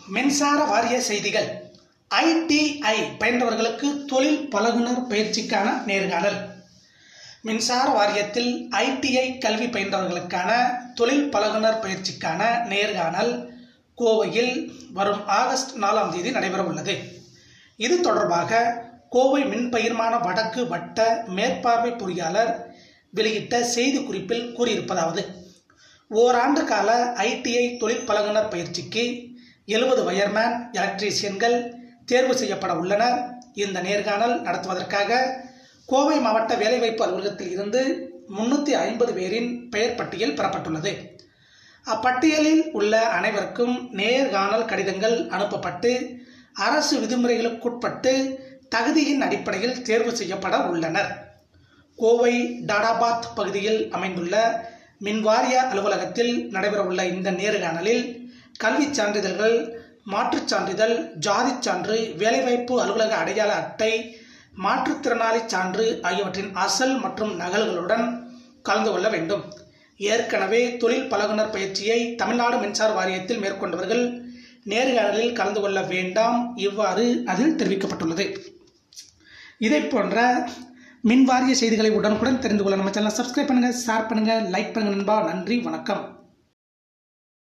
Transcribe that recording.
மின்சார வாரிய செய்திகள் ஐடிஐ பயின்றவர்களுக்கு தொழில் பழகுனர் பயிற்சிக்கான நேர்காணல் மின்சார வாரியத்தில் ஐடிஐ கல்வி பயின்றவர்களுக்கான தொழில் பழகுனர் பயிற்சிக்கான நேர்காணல் கோவையில் வரும் ஆகஸ்ட் நாலாம் தேதி நடைபெற உள்ளது இது தொடர்பாக கோவை மின்பயிர்மான வடக்கு வட்ட மேற்பார்வை பொறியாளர் வெளியிட்ட செய்திக்குறிப்பில் கூறியிருப்பதாவது ஓராண்டு கால ஐடிஐ தொழில் பழகுனர் பயிற்சிக்கு எழுபது வயர்மேன் எலக்ட்ரீசியன்கள் தேர்வு செய்யப்பட உள்ளனர் இந்த நேர்காணல் நடத்துவதற்காக கோவை மாவட்ட வேலைவாய்ப்பு அலுவலகத்தில் இருந்து முன்னூற்றி ஐம்பது பேரின் பெயர் பட்டியல் பெறப்பட்டுள்ளது அப்பட்டியலில் உள்ள அனைவருக்கும் நேர்காணல் கடிதங்கள் அனுப்பப்பட்டு அரசு விதிமுறைகளுக்குட்பட்டு தகுதியின் அடிப்படையில் தேர்வு செய்யப்பட உள்ளனர் கோவை டாடாபாத் பகுதியில் அமைந்துள்ள மின்வாரிய அலுவலகத்தில் நடைபெறவுள்ள இந்த நேர்காணலில் கல்விச் சான்றிதழ்கள் மாற்றுச் சான்றிதழ் ஜாதிச் சான்று வேலைவாய்ப்பு அலுவலக அடையாள அட்டை மாற்றுத்திறனாளி சான்று ஆகியவற்றின் அசல் மற்றும் நகல்களுடன் கலந்து கொள்ள வேண்டும் ஏற்கனவே தொழில் பழகுனர் பயிற்சியை தமிழ்நாடு மின்சார வாரியத்தில் மேற்கொண்டவர்கள் நேர்காணலில் கலந்து கொள்ள வேண்டாம் இவ்வாறு அதில் தெரிவிக்கப்பட்டுள்ளது இதை போன்ற மின்வாரிய செய்திகளை உடனுக்குடன் தெரிந்து கொள்ள நம்ம சேனலை சப்ஸ்கிரைப் பண்ணுங்கள் ஷேர் பண்ணுங்கள் லைக் பண்ணுங்கள் நண்பா நன்றி வணக்கம்